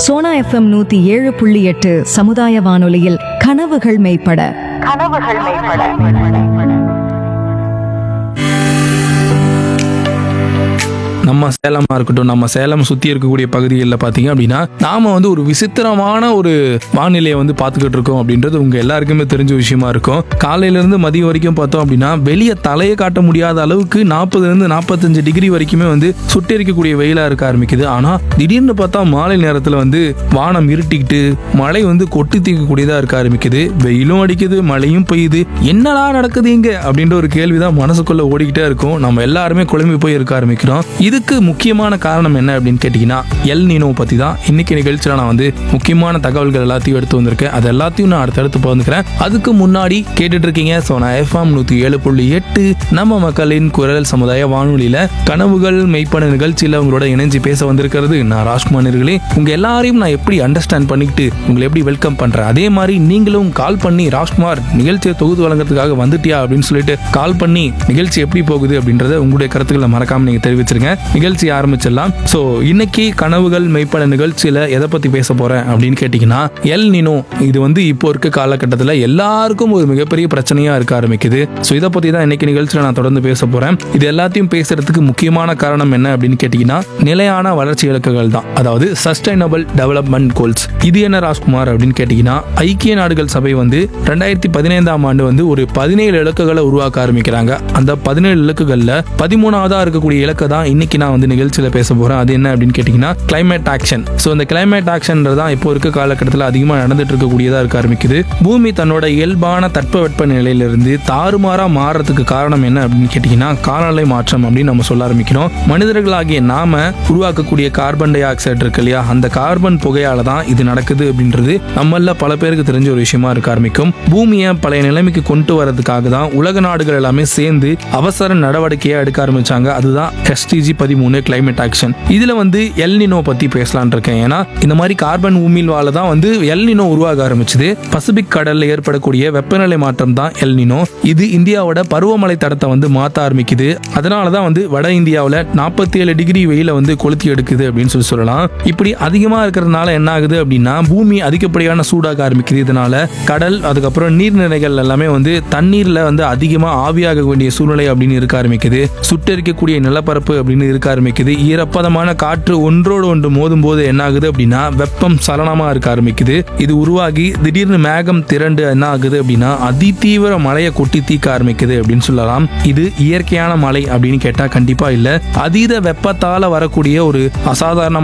Sona FM நூத்தி ஏழு புள்ளி எட்டு சமுதாய வானொலியில் கனவுகள் மெய்ப்பட கனவுகள் மேம்பட நம்ம சேலமா இருக்கட்டும் நம்ம சேலம் சுத்தி இருக்கக்கூடிய பகுதிகளில் பார்த்தீங்க அப்படின்னா நாம வந்து ஒரு விசித்திரமான ஒரு வானிலையை வந்து பார்த்துக்கிட்டு இருக்கோம் அப்படின்றது உங்க எல்லாருக்குமே தெரிஞ்ச விஷயமா இருக்கும் காலையில இருந்து மதியம் வரைக்கும் பார்த்தோம் அப்படின்னா வெளியே தலையை காட்ட முடியாத அளவுக்கு நாற்பதுல இருந்து நாற்பத்தஞ்சு டிகிரி வரைக்குமே வந்து சுட்டெரிக்கக்கூடிய வெயிலா இருக்க ஆரம்பிக்குது ஆனா திடீர்னு பார்த்தா மாலை நேரத்துல வந்து வானம் இருட்டிக்கிட்டு மழை வந்து கொட்டி தீர்க்கக்கூடியதா இருக்க ஆரம்பிக்குது வெயிலும் அடிக்குது மழையும் பெய்யுது என்னடா நடக்குது இங்க அப்படின்ற ஒரு கேள்விதான் மனசுக்குள்ள ஓடிக்கிட்டே இருக்கும் நம்ம எல்லாருமே குழம்பி போய் இருக்க ஆரம்பிக்கிறோம் இதுக்கு முக்கியமான காரணம் என்ன அப்படின்னு கேட்டீங்கன்னா எல் நீனோ பத்தி தான் இன்னைக்கு நிகழ்ச்சியில நான் வந்து முக்கியமான தகவல்கள் எல்லாத்தையும் எடுத்து வந்திருக்கேன் அது எல்லாத்தையும் நான் அடுத்தடுத்து பகிர்ந்துக்கிறேன் அதுக்கு முன்னாடி கேட்டுட்டு இருக்கீங்க ஸோ நான் எஃப்எம் நூத்தி ஏழு புள்ளி எட்டு நம்ம மக்களின் குரல் சமுதாய வானொலியில கனவுகள் மெய்ப்பன நிகழ்ச்சியில உங்களோட இணைஞ்சு பேச வந்திருக்கிறது நான் ராஜ்குமார் நேயர்களே. உங்க எல்லாரையும் நான் எப்படி அண்டர்ஸ்டாண்ட் பண்ணிக்கிட்டு உங்களை எப்படி வெல்கம் பண்றேன் அதே மாதிரி நீங்களும் கால் பண்ணி ராஜ்குமார் நிகழ்ச்சியை தொகுத்து வழங்குறதுக்காக வந்துட்டியா அப்படின்னு சொல்லிட்டு கால் பண்ணி நிகழ்ச்சி எப்படி போகுது அப்படின்றத உங்களுடைய கருத்துக்களை மறக்காம நீங்க தெரிவிச்சிருங்க நிகழ்ச்சி ஆரம்பிச்சிடலாம் ஸோ இன்னைக்கு கனவுகள் மெய்ப்பட நிகழ்ச்சியில எதை பத்தி பேச போறேன் அப்படின்னு கேட்டீங்கன்னா எல் நினோ இது வந்து இப்போ இருக்க காலகட்டத்தில் எல்லாருக்கும் ஒரு மிகப்பெரிய பிரச்சனையா இருக்க ஆரம்பிக்குது ஸோ இதை பத்தி தான் இன்னைக்கு நிகழ்ச்சியில நான் தொடர்ந்து பேச போறேன் இது எல்லாத்தையும் பேசுறதுக்கு முக்கியமான காரணம் என்ன அப்படின்னு கேட்டீங்கன்னா நிலையான வளர்ச்சி இலக்குகள் தான் அதாவது சஸ்டைனபிள் டெவலப்மெண்ட் கோல்ஸ் இது என்ன ராஜ்குமார் அப்படின்னு கேட்டீங்கன்னா ஐக்கிய நாடுகள் சபை வந்து ரெண்டாயிரத்தி பதினைந்தாம் ஆண்டு வந்து ஒரு பதினேழு இலக்குகளை உருவாக்க ஆரம்பிக்கிறாங்க அந்த பதினேழு இலக்குகள்ல பதிமூணாவதா இருக்கக்கூடிய இலக்கை தான் இன்னைக்கு நான் வந்து நிகழ்ச்சியில பேச போறேன் அது என்ன அப்படின்னு கேட்டீங்கன்னா கிளைமேட் ஆக்ஷன் ஸோ இந்த கிளைமேட் ஆக்ஷன்றது தான் இப்போ இருக்க காலகட்டத்தில் அதிகமாக நடந்துட்டு இருக்கக்கூடியதா இருக்க ஆரம்பிக்குது பூமி தன்னோட இயல்பான தட்பவெட்ப நிலையிலிருந்து தாறுமாறா மாறுறதுக்கு காரணம் என்ன அப்படின்னு கேட்டீங்கன்னா காலநிலை மாற்றம் அப்படின்னு நம்ம சொல்ல ஆரம்பிக்கிறோம் மனிதர்களாகிய நாம உருவாக்கக்கூடிய கார்பன் டை ஆக்சைடு இருக்கு இல்லையா அந்த கார்பன் புகையால தான் இது நடக்குது அப்படின்றது நம்மள பல பேருக்கு தெரிஞ்ச ஒரு விஷயமா இருக்க ஆரம்பிக்கும் பூமியை பழைய நிலைமைக்கு கொண்டு வரதுக்காக தான் உலக நாடுகள் எல்லாமே சேர்ந்து அவசர நடவடிக்கையை எடுக்க ஆரம்பிச்சாங்க அதுதான் எஸ்டிஜி பதிமூணு கிளைமேட் ஆக்ஷன் இதுல வந்து எல்னினோ பத்தி பேசலாம்னு இருக்கேன் ஏன்னா இந்த மாதிரி கார்பன் உமிழ்வால தான் வந்து எல்னினோ உருவாக ஆரம்பிச்சது பசிபிக் கடல்ல ஏற்படக்கூடிய வெப்பநிலை மாற்றம் தான் எல்னினோ இது இந்தியாவோட பருவமழை தடத்தை வந்து மாத்த ஆரம்பிக்குது அதனால தான் வந்து வட இந்தியாவில் நாற்பத்தி ஏழு டிகிரி வெயில வந்து கொளுத்தி எடுக்குது அப்படின்னு சொல்லி சொல்லலாம் இப்படி அதிகமா இருக்கிறதுனால என்ன ஆகுது அப்படின்னா பூமி அதிகப்படியான சூடாக ஆரம்பிக்குது இதனால கடல் அதுக்கப்புறம் நீர்நிலைகள் எல்லாமே வந்து தண்ணீர்ல வந்து அதிகமா ஆவியாக வேண்டிய சூழ்நிலை அப்படின்னு இருக்க ஆரம்பிக்குது சுட்டெரிக்கக்கூடிய நிலப்பரப்பு அப்படின்னு இருக்க ஆரம்பிக்குது ஈரப்பதமான காற்று ஒன்றோடு ஒன்று மோதும் போது என்ன ஆகுது அப்படின்னா வெப்பம் சலனமா இருக்க ஆரம்பிக்குது இது உருவாகி திடீர்னு மேகம் திரண்டு என்ன ஆகுது அப்படின்னா அதிதீவிர மழையை கொட்டி தீக்க ஆரம்பிக்குது அப்படின்னு சொல்லலாம் இது இயற்கையான மழை அப்படின்னு கேட்டா கண்டிப்பா இல்ல அதீத வெப்பத்தால வரக்கூடிய ஒரு அசாதாரண